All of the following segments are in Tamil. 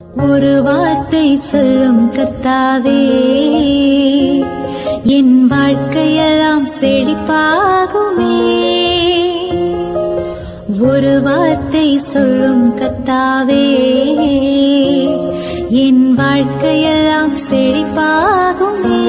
ஒரு வார்த்தை சொல்லும் கத்தாவே என் வாழ்க்கையெல்லாம் செழிப்பாகுமே ஒரு வார்த்தை சொல்லும் கத்தாவே என் வாழ்க்கையெல்லாம் செழிப்பாகுமே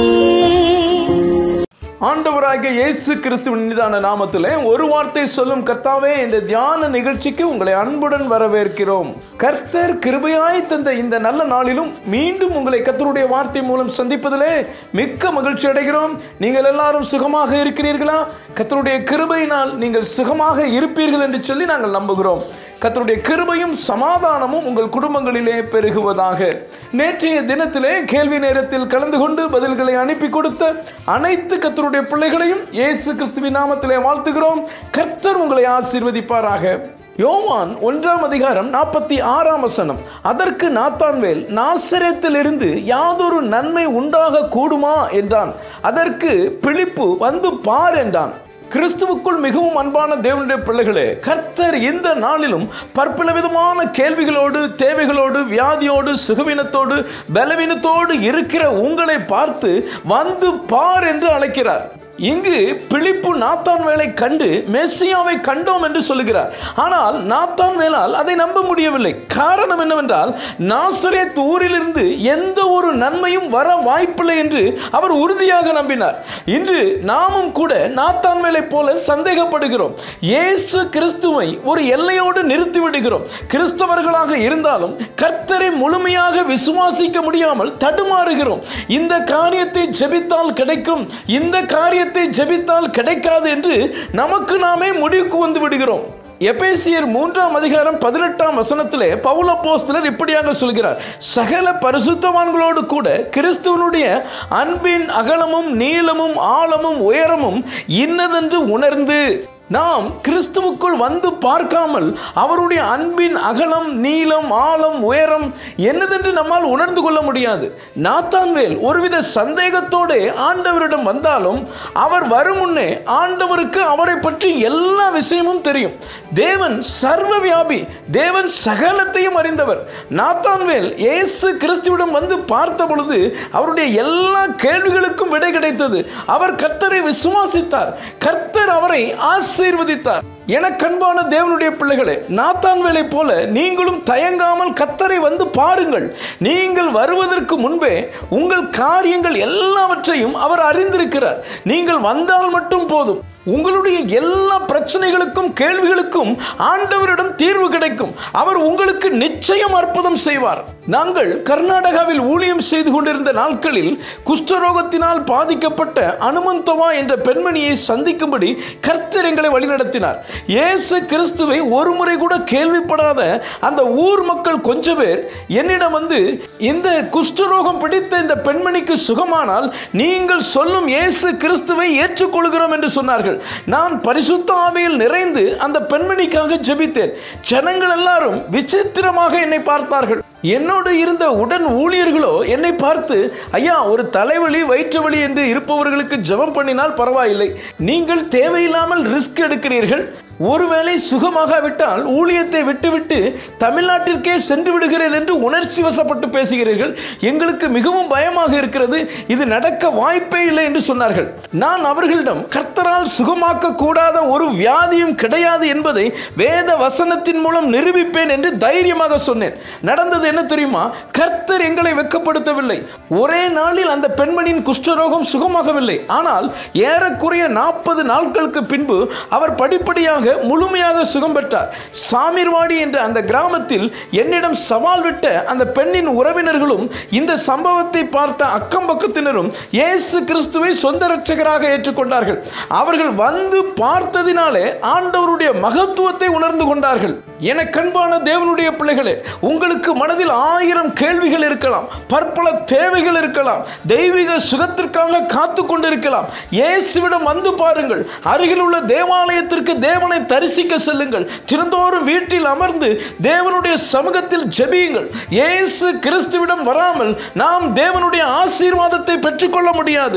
ஆண்டவராகிய இயேசு கிறிஸ்துவின் மீதான நாமத்திலே ஒரு வார்த்தை சொல்லும் கர்த்தாவே இந்த தியான நிகழ்ச்சிக்கு உங்களை அன்புடன் வரவேற்கிறோம் கர்த்தர் கிருபையாய் தந்த இந்த நல்ல நாளிலும் மீண்டும் உங்களை கர்த்தருடைய வார்த்தை மூலம் சந்திப்பதிலே மிக்க மகிழ்ச்சி அடைகிறோம் நீங்கள் எல்லாரும் சுகமாக இருக்கிறீர்களா கர்த்தருடைய கிருபையினால் நீங்கள் சுகமாக இருப்பீர்கள் என்று சொல்லி நாங்கள் நம்புகிறோம் கர்த்தருடைய கிருபையும் சமாதானமும் உங்கள் குடும்பங்களிலே பெருகுவதாக நேற்றைய தினத்திலே கேள்வி நேரத்தில் கலந்து கொண்டு பதில்களை அனுப்பி கொடுத்த அனைத்து கர்த்தருடைய பிள்ளைகளையும் இயேசு கிறிஸ்துவின் நாமத்திலே வாழ்த்துகிறோம் கர்த்தர் உங்களை ஆசீர்வதிப்பாராக யோவான் ஒன்றாம் அதிகாரம் நாற்பத்தி ஆறாம் வசனம் அதற்கு நாத்தான்வேல் நாசரேத்திலிருந்து யாதொரு நன்மை உண்டாக கூடுமா என்றான் அதற்கு பிழிப்பு வந்து பார் என்றான் கிறிஸ்துவுக்குள் மிகவும் அன்பான தேவனுடைய பிள்ளைகளே கர்த்தர் இந்த நாளிலும் பற்பல விதமான கேள்விகளோடு தேவைகளோடு வியாதியோடு சுகவீனத்தோடு பலவீனத்தோடு இருக்கிற உங்களை பார்த்து வந்து பார் என்று அழைக்கிறார் இங்கு பிழிப்பு நாத்தான் வேலை கண்டு மெஸ்ஸியாவை கண்டோம் என்று சொல்லுகிறார் ஆனால் நாத்தான் வேலால் அதை நம்ப முடியவில்லை காரணம் என்னவென்றால் நாசரேத் ஊரிலிருந்து எந்த ஒரு நன்மையும் வர வாய்ப்பில்லை என்று அவர் உறுதியாக நம்பினார் இன்று நாமும் கூட நாத்தான் வேலை போல சந்தேகப்படுகிறோம் இயேசு கிறிஸ்துவை ஒரு எல்லையோடு நிறுத்தி விடுகிறோம் கிறிஸ்தவர்களாக இருந்தாலும் கர்த்தரை முழுமையாக விசுவாசிக்க முடியாமல் தடுமாறுகிறோம் இந்த காரியத்தை ஜெபித்தால் கிடைக்கும் இந்த காரியத்தை ஜெபித்தால் கிடைக்காது என்று நமக்கு நாமே முடிவுக்கு வந்து விடுகிறோம் எபேசியர் மூன்றாம் அதிகாரம் பதினெட்டாம் வசனத்திலே பவுல போஸ்தலர் இப்படியாக சொல்கிறார் சகல பரிசுத்தவான்களோடு கூட கிறிஸ்துவனுடைய அன்பின் அகலமும் நீளமும் ஆழமும் உயரமும் இன்னதென்று உணர்ந்து நாம் கிறிஸ்துவுக்குள் வந்து பார்க்காமல் அவருடைய அன்பின் அகலம் நீளம் ஆழம் உயரம் என்னதென்று நம்மால் உணர்ந்து கொள்ள முடியாது நாத்தான்வேல் ஒருவித சந்தேகத்தோடு ஆண்டவரிடம் வந்தாலும் அவர் வரும் முன்னே ஆண்டவருக்கு அவரை பற்றி எல்லா விஷயமும் தெரியும் தேவன் சர்வ வியாபி தேவன் சகலத்தையும் அறிந்தவர் நாத்தான்வேல் இயேசு கிறிஸ்துவிடம் வந்து பார்த்த பொழுது அவருடைய எல்லா கேள்விகளுக்கும் விடை கிடைத்தது அவர் கர்த்தரை விசுவாசித்தார் கர்த்தர் அவரை ஆசீர்வதித்தார் எனக்கன்பான தேவனுடைய பிள்ளைகளே நாத்தான் வேலை போல நீங்களும் தயங்காமல் கத்தரை வந்து பாருங்கள் நீங்கள் வருவதற்கு முன்பே உங்கள் காரியங்கள் எல்லாவற்றையும் அவர் அறிந்திருக்கிறார் நீங்கள் வந்தால் மட்டும் போதும் உங்களுடைய எல்லா பிரச்சனைகளுக்கும் கேள்விகளுக்கும் ஆண்டவரிடம் தீர்வு கிடைக்கும் அவர் உங்களுக்கு நிச்சயம் அற்புதம் செய்வார் நாங்கள் கர்நாடகாவில் ஊழியம் செய்து கொண்டிருந்த நாட்களில் குஷ்டரோகத்தினால் பாதிக்கப்பட்ட அனுமந்தவா என்ற பெண்மணியை சந்திக்கும்படி கர்த்தர் எங்களை வழிநடத்தினார் இயேசு கிறிஸ்துவை ஒரு முறை கூட கேள்விப்படாத அந்த ஊர் மக்கள் கொஞ்ச பேர் என்னிடம் வந்து இந்த குஷ்டரோகம் பிடித்த இந்த பெண்மணிக்கு சுகமானால் நீங்கள் சொல்லும் இயேசு கிறிஸ்துவை ஏற்றுக்கொள்கிறோம் என்று சொன்னார்கள் நான் பரிசுத்த ஆவியில் நிறைந்து அந்த பெண்மணிக்காக ஜெபித்தேன் ஜனங்கள் எல்லாரும் விசித்திரமாக என்னை பார்த்தார்கள் என்னோடு இருந்த உடன் ஊழியர்களோ என்னை பார்த்து ஐயா ஒரு தலைவலி வயிற்று வலி என்று இருப்பவர்களுக்கு ஜெபம் பண்ணினால் பரவாயில்லை நீங்கள் தேவையில்லாமல் ரிஸ்க் எடுக்கிறீர்கள் ஒருவேளை சுகமாகாவிட்டால் ஊழியத்தை விட்டுவிட்டு தமிழ்நாட்டிற்கே சென்று விடுகிறேன் என்று உணர்ச்சி வசப்பட்டு பேசுகிறீர்கள் எங்களுக்கு மிகவும் பயமாக இருக்கிறது இது நடக்க வாய்ப்பே இல்லை என்று சொன்னார்கள் நான் அவர்களிடம் கர்த்தரால் சுகமாக்க கூடாத ஒரு வியாதியும் கிடையாது என்பதை வேத வசனத்தின் மூலம் நிரூபிப்பேன் என்று தைரியமாக சொன்னேன் நடந்தது என்ன தெரியுமா கர்த்தர் எங்களை வெக்கப்படுத்தவில்லை ஒரே நாளில் அந்த பெண்மணியின் குஷ்டரோகம் சுகமாகவில்லை ஆனால் ஏறக்குறைய நாற்பது நாட்களுக்கு பின்பு அவர் படிப்படியாக முழுமையாக சுகம் பெற்றார் சாமிர்வாடி என்ற அந்த கிராமத்தில் என்னிடம் சவால் விட்ட அந்த பெண்ணின் உறவினர்களும் இந்த சம்பவத்தை பார்த்த அக்கம் பக்கத்தினரும் இயேசு கிறிஸ்துவை சொந்த ரட்சகராக ஏற்றுக்கொண்டார்கள் அவர்கள் வந்து பார்த்ததினாலே ஆண்டவருடைய மகத்துவத்தை உணர்ந்து கொண்டார்கள் என கண்பான தேவனுடைய பிள்ளைகளே உங்களுக்கு மனதில் ஆயிரம் கேள்விகள் இருக்கலாம் பற்பல தேவைகள் இருக்கலாம் தெய்வீக சுகத்திற்காக காத்து கொண்டிருக்கலாம் இயேசுவிடம் வந்து பாருங்கள் அருகில் உள்ள தேவாலயத்திற்கு தேவனை தரிசிக்க செல்லுங்கள் தினந்தோறும் வீட்டில் அமர்ந்து தேவனுடைய சமூகத்தில் ஜெபியுங்கள் இயேசு கிறிஸ்துவிடம் வராமல் நாம் தேவனுடைய ஆசீர்வாதத்தை பெற்றுக்கொள்ள முடியாது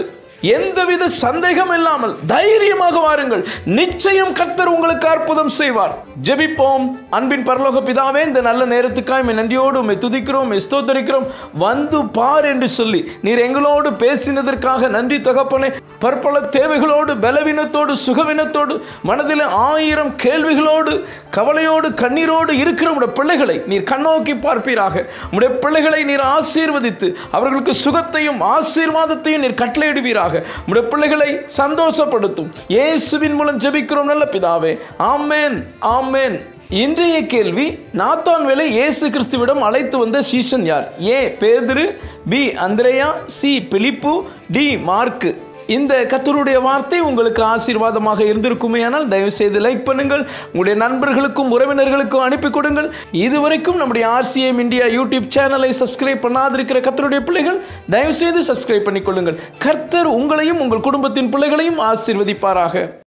எந்தவித சந்தேகம் இல்லாமல் தைரியமாக வாருங்கள் நிச்சயம் கர்த்தர் உங்களுக்கு அற்புதம் செய்வார் ஜெபிப்போம் அன்பின் பரலோக பிதாவே இந்த நல்ல நேரத்துக்காய் உம்மை நன்றியோடு உம்மை துதிக்கிறோம் உம்மை ஸ்தோத்தரிக்கிறோம் வந்து பார் என்று சொல்லி நீர் எங்களோடு பேசினதற்காக நன்றி தகப்பனே பற்பல தேவைகளோடு பலவீனத்தோடு சுகவீனத்தோடு மனதில் ஆயிரம் கேள்விகளோடு கவலையோடு கண்ணீரோடு இருக்கிற உடைய பிள்ளைகளை நீர் கண்ணோக்கி பார்ப்பீராக உடைய பிள்ளைகளை நீர் ஆசீர்வதித்து அவர்களுக்கு சுகத்தையும் ஆசீர்வாதத்தையும் நீர் கட்டளையிடுவீராக உடைய பிள்ளைகளை சந்தோஷப்படுத்தும் இயேசுவின் மூலம் ஜெபிக்கிறோம் நல்ல பிதாவே ஆமென் ஆமென் இன்றைய கேள்வி நாத்தான் வேலை இயேசு கிறிஸ்துவிடம் அழைத்து வந்த சீசன் யார் ஏ பேதுரு பி அந்திரேயா சி பிலிப்பு டி மார்க்கு இந்த கத்தருடைய வார்த்தை உங்களுக்கு ஆசீர்வாதமாக இருந்திருக்குமே ஆனால் தயவு செய்து லைக் பண்ணுங்கள் உங்களுடைய நண்பர்களுக்கும் உறவினர்களுக்கும் அனுப்பி கொடுங்கள் இதுவரைக்கும் நம்முடைய ஆர்சிஎம் இந்தியா யூடியூப் சேனலை சப்ஸ்கிரைப் பண்ணாதிருக்கிற கத்தருடைய பிள்ளைகள் தயவு செய்து சப்ஸ்கிரைப் பண்ணிக்கொள்ளுங்கள் கர்த்தர் உங்களையும் உங்கள் குடும்பத்தின் பிள்ளைகளையும் ஆசீர்வதிப்பாராக